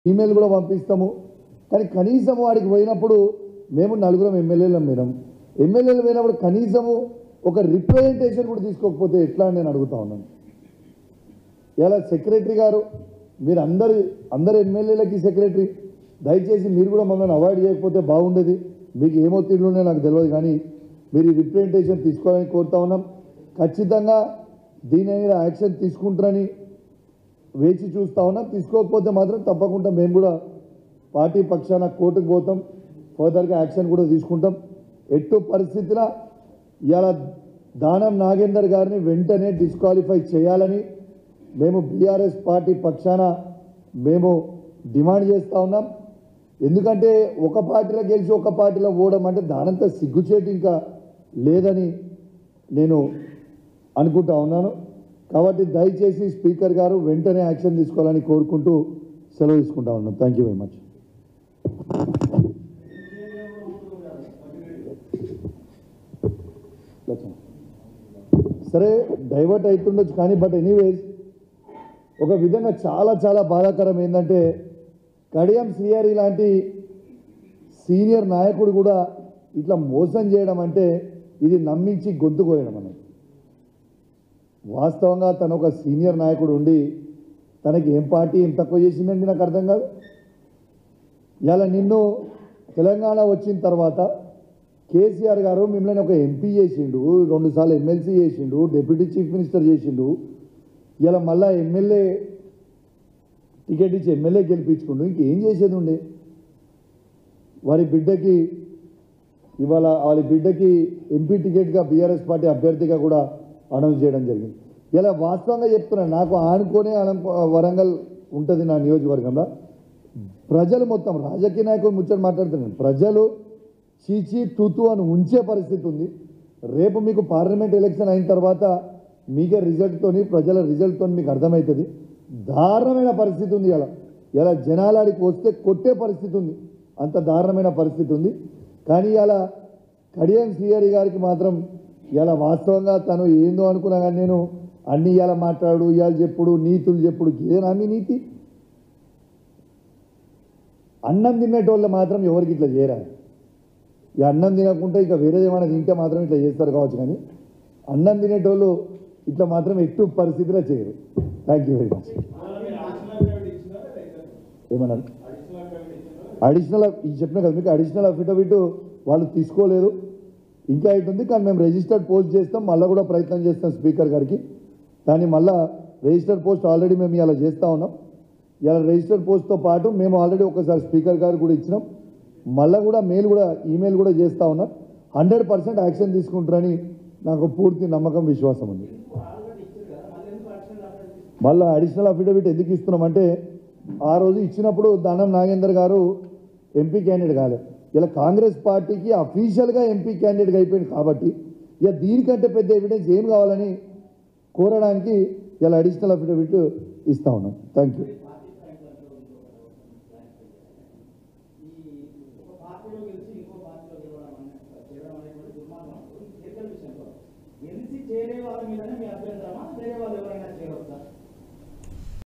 email కూడా పంపిస్తాము కానీ కనీసం వాడికి పోయినప్పుడు మేము నలుగురం ఎమ్మెల్యేలు మేడం ఎమ్మెల్యేలు పోయినప్పుడు కనీసము ఒక రిప్రజెంటేషన్ కూడా తీసుకోకపోతే ఎట్లా అని నేను అడుగుతా ఉన్నాను ఇలా సెక్రటరీ గారు మీరు అందరి అందరు ఎమ్మెల్యేలకి సెక్రటరీ దయచేసి మీరు కూడా మమ్మల్ని అవాయిడ్ చేయకపోతే బాగుండేది మీకు ఏమో తిండునే నాకు తెలియదు కానీ మీరు ఈ రిప్రజెంటేషన్ తీసుకోవాలని కోరుతా ఉన్నాం ఖచ్చితంగా దీని మీద యాక్షన్ తీసుకుంటారని వేచి చూస్తా ఉన్నాం తీసుకోకపోతే మాత్రం తప్పకుండా మేము కూడా పార్టీ పక్షాన కోర్టుకు పోతాం ఫర్దర్గా యాక్షన్ కూడా తీసుకుంటాం ఎట్టు పరిస్థితిలో ఇవాళ దానం నాగేందర్ గారిని వెంటనే డిస్క్వాలిఫై చేయాలని మేము బీఆర్ఎస్ పార్టీ పక్షాన మేము డిమాండ్ చేస్తూ ఉన్నాం ఎందుకంటే ఒక పార్టీలో గెలిచి ఒక పార్టీలో పోవడం అంటే దానంతా సిగ్గుచేటు ఇంకా లేదని నేను అనుకుంటా ఉన్నాను కాబట్టి దయచేసి స్పీకర్ గారు వెంటనే యాక్షన్ తీసుకోవాలని కోరుకుంటూ సెలవు తీసుకుంటా ఉన్నాను థ్యాంక్ యూ వెరీ మచ్ సరే డైవర్ట్ అవుతుండొచ్చు కానీ బట్ ఎనీవేస్ ఒక విధంగా చాలా చాలా బాధాకరం ఏంటంటే కడియం శ్రీహరి లాంటి సీనియర్ నాయకుడు కూడా ఇట్లా మోసం చేయడం అంటే ఇది నమ్మించి గొంతు కోయడం అనేది వాస్తవంగా తను ఒక సీనియర్ నాయకుడు ఉండి తనకి ఏం పార్టీ ఏం తక్కువ చేసిందండి నాకు అర్థం కాదు ఇలా నిన్ను తెలంగాణ వచ్చిన తర్వాత కేసీఆర్ గారు మిమ్మల్ని ఒక ఎంపీ చేసిండు రెండుసార్లు ఎమ్మెల్సీ చేసిండు డిప్యూటీ చీఫ్ మినిస్టర్ చేసిండు ఇలా మళ్ళా ఎమ్మెల్యే టికెట్ ఇచ్చి ఎమ్మెల్యే గెలిపించుకుండు ఇంకేం చేసేది ఉండే వారి బిడ్డకి ఇవాళ వాళ్ళ బిడ్డకి ఎంపీ టికెట్గా బీఆర్ఎస్ పార్టీ అభ్యర్థిగా కూడా అనౌన్స్ చేయడం జరిగింది ఇలా వాస్తవంగా చెప్తున్నాను నాకు ఆనుకోనే అనం- వరంగల్ ఉంటుంది నా నియోజకవర్గంలో ప్రజలు మొత్తం రాజకీయ నాయకులు ముచ్చట మాట్లాడుతున్నాను ప్రజలు చీచీ తూతు అని ఉంచే పరిస్థితి ఉంది రేపు మీకు పార్లమెంట్ ఎలక్షన్ అయిన తర్వాత మీకే రిజల్ట్తోని ప్రజల రిజల్ట్తో మీకు అర్థమవుతుంది దారుణమైన పరిస్థితి ఉంది ఇలా ఇలా జనాలాడికి వస్తే కొట్టే పరిస్థితి ఉంది అంత దారుణమైన పరిస్థితి ఉంది కానీ ఇలా కడియం శ్రీహరి గారికి మాత్రం ఇలా వాస్తవంగా తను ఏందో అనుకున్నా కానీ నేను అన్ని ఇవాళ మాట్లాడు ఇవాళ చెప్పుడు నీతులు చెప్పుడు ఏనా మీ నీతి అన్నం తినేటోళ్ళు మాత్రం ఎవరికి ఇట్లా చేయరా ఈ అన్నం తినకుండా ఇక వేరేది ఏమైనా తింటే మాత్రం ఇట్లా చేస్తారు కావచ్చు కానీ అన్నం తినేటోళ్ళు ఇట్లా మాత్రం ఎట్టు పరిస్థితిలో చేయరు థ్యాంక్ యూ వెరీ మచ్ ఏమన్నారు అడిషనల్ ఇది చెప్పిన కదా మీకు అడిషనల్ అఫిడవిట్ వాళ్ళు తీసుకోలేదు ఇంకా ఉంది కానీ మేము రిజిస్టర్డ్ పోస్ట్ చేస్తాం మళ్ళీ కూడా ప్రయత్నం చేస్తాం స్పీకర్ గారికి కానీ మళ్ళా రిజిస్టర్డ్ పోస్ట్ ఆల్రెడీ మేము ఇలా చేస్తూ ఉన్నాం ఇలా రిజిస్టర్డ్ పోస్ట్తో పాటు మేము ఆల్రెడీ ఒకసారి స్పీకర్ గారు కూడా ఇచ్చినాం మళ్ళీ కూడా మెయిల్ కూడా ఈమెయిల్ కూడా చేస్తూ ఉన్నాం హండ్రెడ్ పర్సెంట్ యాక్షన్ తీసుకుంటారని నాకు పూర్తి నమ్మకం విశ్వాసం ఉంది మళ్ళీ అడిషనల్ అఫిడవిట్ ఎందుకు ఇస్తున్నామంటే ఆ రోజు ఇచ్చినప్పుడు దానం నాగేందర్ గారు ఎంపీ క్యాండిడేట్ కాలేదు ఇలా కాంగ్రెస్ పార్టీకి అఫీషియల్గా ఎంపీ క్యాండిడేట్ అయిపోయింది కాబట్టి ఇక దీనికంటే పెద్ద ఎవిడెన్స్ ఏం కావాలని కోరడానికి ఇలా అడిషనల్ అఫిడవిట్ ఇస్తా ఉన్నాం థ్యాంక్ యూ ఒక పార్టీలో గెలిచి ఇంకో పార్టీలో గెలవడం అనే- చేరడం అనేటువంటి దుర్మార్గం ఎన్నికల విషయంలో గెలిచి చేరే వాళ్ళ మీదనే మీ అభ్యంతరమా వేరే వాళ్ళు ఎవరైనా చేరవచ్చా